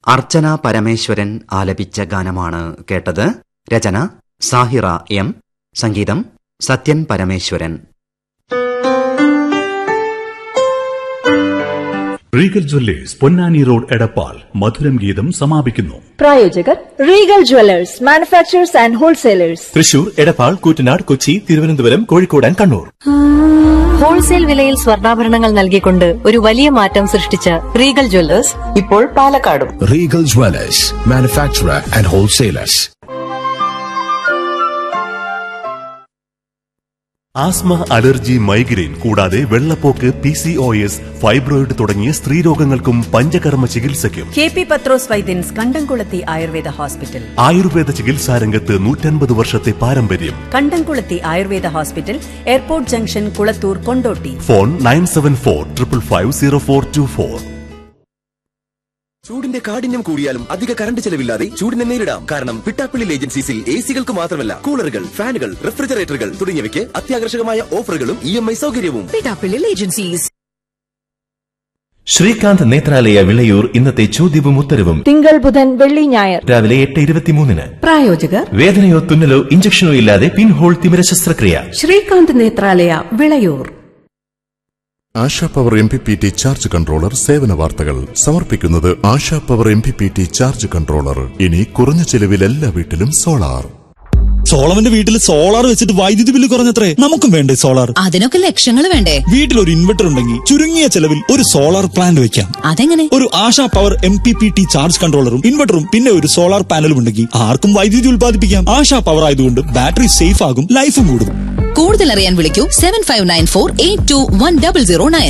അർച്ചന പരമേശ്വരൻ ആലപിച്ച ഗാനമാണ് കേട്ടത് രചന സാഹിറ എം സംഗീതം Sathyan Parameswaran Regal jewellers Ponnani road Edappal മധുരം ഗീതം സമാപിക്കുന്നു പ്രായോജകർ Regal jewellers manufacturers and wholesalers Thrissur Edappal Koottanad Kochi Thiruvananthapuram Kozhikode and Kannur wholesale വിലയിൽ സ്വർണ്ണാഭരണങ്ങൾ നൽകിക്കൊണ്ട് ഒരു വലിയ മാറ്റം സൃഷ്ടിച്ച റീഗൽ ജ്വല്ലേഴ്സ് ഇപ്പോൾ പാലക്കാടും Regal Dwellers, manufacturer and wholesalers. Asthma allergy migraine കൂടാതെ വെള്ളപ്പോക്ക് P C O S fibroid തുടങ്ങിയ സ്ത്രീരോഗങ്ങൾക്കും പഞ്ചകർമ്മ ചികിത്സയ്ക്കും കെ പി പത്രോസ് വൈദ്യൻസ് കണ്ടംകുളത്തി ആയുർവേദ ഹോസ്പിറ്റൽ ആയുർവേദ ചികിത്സാ രംഗത്ത് നൂറ്റൻപത് വർഷത്തെ പാരമ്പര്യം Kandamkulathy Ayurveda hospital airport junction Kulathur Kondotty phone nine seven four triple five zero four two four ചൂടിന്റെ കാഠിന്യം കൂടിയാലും അധിക കറണ്ട് ചെലവില്ലാതെ ചൂടിനെ നേരിടാം കാരണം പിട്ടാപ്പിള്ളി ഏജൻസീസിൽ എ സികൾക്ക് മാത്രമല്ല കൂളറുകൾ ഫാനുകൾ റെഫ്രിജറേറ്ററുകൾ തുടങ്ങിയവയ്ക്ക് അത്യാകർഷകമായ ഓഫറുകളും ഇ എം ഐ സൗകര്യവും ശ്രീകാന്ത് നേത്രാലയ വിളയൂർ ഇന്നത്തെ ചോദ്യവും ഉത്തരവും തിങ്കൾ ബുധൻ വെള്ളി ഞായർ രാവിലെ എട്ട് ഇരുപത്തിമൂന്നിന് പ്രായോജകർ വേദനയോ തുന്നലോ ഇഞ്ചക്ഷനോ ഇല്ലാതെ പിൻഹോൾ തിമിര ശസ്ത്രക്രിയ Srikanth Nethralaya Vilayur Asha power M P P T charge controller സേവന വാർത്തകൾ സമർപ്പിക്കുന്നത് Asha power M P P T charge controller ഇനി കുറഞ്ഞ ചെലവിൽ എല്ലാ വീട്ടിലും സോളാർ സോളവന്റെ വീട്ടിൽ സോളാർ വെച്ചിട്ട് വൈദ്യുതി ബില്ല് കുറഞ്ഞത്രേ നമുക്കും വേണ്ടേ സോളാർ അതിനൊക്കെ ലക്ഷങ്ങൾ വേണ്ടേ വീട്ടിൽ ഒരു ഇൻവെർട്ടർ ഉണ്ടെങ്കിൽ ചുരുങ്ങിയ ചെലവിൽ ഒരു സോളാർ പ്ലാന്റ് വെക്കാം അതെങ്ങനെ ഒരു Asha power M P P T charge കൺട്രോളറും ഇൻവെർട്ടറും പിന്നെ ഒരു സോളാർ പാനലും ഉണ്ടെങ്കിൽ ആർക്കും വൈദ്യുതി ഉൽപ്പാദിപ്പിക്കാം ആശാ പവർ ആയതുകൊണ്ട് ബാറ്ററി സേഫ് ആകും ലൈഫും കൂടും കൂടുതൽ അറിയാൻ വിളിക്കൂ seven five nine four eight two one double zero nine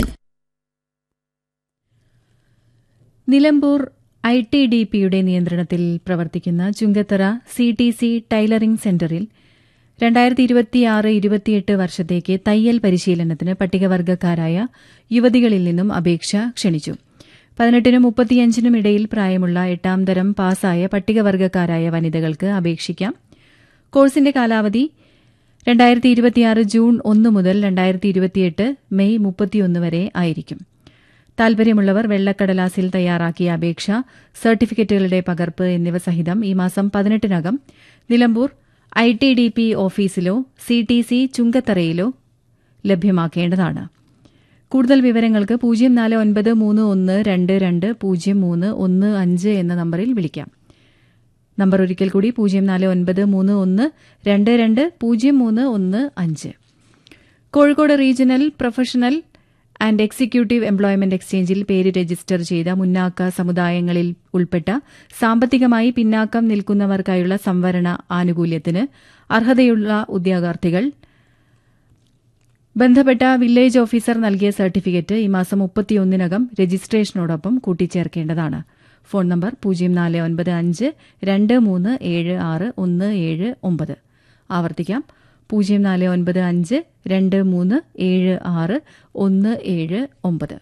Nilambur I T D പിയുടെ നിയന്ത്രണത്തിൽ പ്രവർത്തിക്കുന്ന Chungathara C T C tailoring സെന്ററിൽ രണ്ടായിരത്തി ഇരുപത്തിയാറ് ഇരുപത്തിയെട്ട് വർഷത്തേക്ക് തയ്യൽ പരിശീലനത്തിന് പട്ടികവർഗക്കാരായ യുവതികളിൽ നിന്നും അപേക്ഷ ക്ഷണിച്ചു പതിനെട്ടിനും മുപ്പത്തിയഞ്ചിനും ഇടയിൽ പ്രായമുള്ള എട്ടാം തരം പാസ്സായ പട്ടികവർഗക്കാരായ വനിതകൾക്ക് അപേക്ഷിക്കാം കോഴ്സിന്റെ കാലാവധി രണ്ടായിരത്തി ഇരുപത്തിയാറ് ജൂൺ ഒന്ന് മുതൽ രണ്ടായിരത്തി ഇരുപത്തിയെട്ട് മെയ് മുപ്പത്തിയൊന്ന് വരെ ആയിരിക്കും താൽപര്യമുള്ളവർ വെള്ളക്കടലാസിൽ തയ്യാറാക്കിയ അപേക്ഷ സർട്ടിഫിക്കറ്റുകളുടെ പകർപ്പ് എന്നിവ സഹിതം ഈ മാസം പതിനെട്ടിനകം Nilambur I T D P ഓഫീസിലോ സി ടി സി ചുങ്കത്തറയിലോ ലഭ്യമാക്കേണ്ടതാണ് കൂടുതൽ വിവരങ്ങൾക്ക് പൂജ്യം നാല് ഒൻപത് മൂന്ന് ഒന്ന് രണ്ട് രണ്ട് പൂജ്യം മൂന്ന് ഒന്ന് അഞ്ച് എന്ന നമ്പറിൽ വിളിക്കാം നമ്പർ ഒരിക്കൽ കൂടി പൂജ്യം നാല് ഒൻപത് മൂന്ന് ഒന്ന് രണ്ട് രണ്ട് പൂജ്യം മൂന്ന് ഒന്ന് അഞ്ച് Kozhikode regional professional and executive employment എക്സ്ചേഞ്ചിൽ പേര് രജിസ്റ്റർ ചെയ്ത മുന്നാക്ക സമുദായങ്ങളിൽ ഉൾപ്പെട്ട സാമ്പത്തികമായി പിന്നാക്കം നിൽക്കുന്നവർക്കായുള്ള സംവരണ ആനുകൂല്യത്തിന് അർഹതയുള്ള ഉദ്യോഗാർത്ഥികൾ ബന്ധപ്പെട്ട വില്ലേജ് ഓഫീസർ നൽകിയ സർട്ടിഫിക്കറ്റ് ഈ മാസം മുപ്പത്തിയൊന്നിനകം രജിസ്ട്രേഷനോടൊപ്പം കൂട്ടിച്ചേർക്കേണ്ടതാണ് ഫോൺ നമ്പർ പൂജ്യം നാല് ഒൻപത് അഞ്ച് രണ്ട് മൂന്ന് ഏഴ് ആറ് ഒന്ന് ഏഴ് ഒമ്പത് ആവർത്തിക്കാം പൂജ്യം നാല് ഒൻപത് അഞ്ച് രണ്ട് മൂന്ന് ഏഴ് ആറ് ഒന്ന് ഏഴ് ഒമ്പത്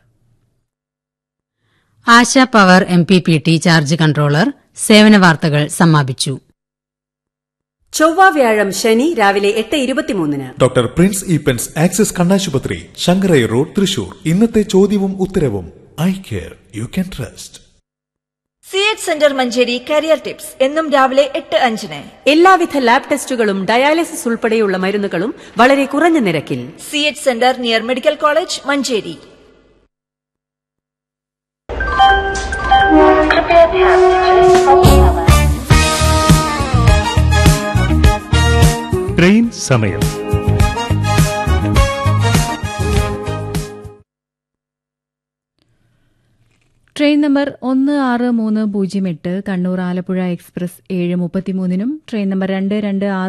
Asha power M P P T charge controller സേവന വാർത്തകൾ സമാപിച്ചു ചൊവ്വ വ്യാഴം ശനി രാവിലെ എട്ട് ഇരുപത്തിമൂന്നിന് ഡോക്ടർ പ്രിൻസ് ഈപ്പൻസ് ആക്സിസ് കണ്ണാശുപത്രി ശങ്കരൈ റോഡ് തൃശൂർ ഇന്നത്തെ ചോദ്യവും ഉത്തരവും I care you can trust C H centre Manjeri career tips എന്നും രാവിലെ എട്ട് അഞ്ചിന് എല്ലാവിധ ലാബ് ടെസ്റ്റുകളും ഡയാലിസിസ് ഉൾപ്പെടെയുള്ള മരുന്നുകളും വളരെ കുറഞ്ഞ നിരക്കിൽ C H centre near medical college Manjeri train സമയം ട്രെയിൻ നമ്പർ ഒന്ന് ആറ് മൂന്ന് പൂജ്യം എട്ട് കണ്ണൂർ ആലപ്പുഴ എക്സ്പ്രസ് ഏഴ് മുപ്പത്തിമൂന്നിനും ട്രെയിൻ നമ്പർ രണ്ട് രണ്ട് ആറ്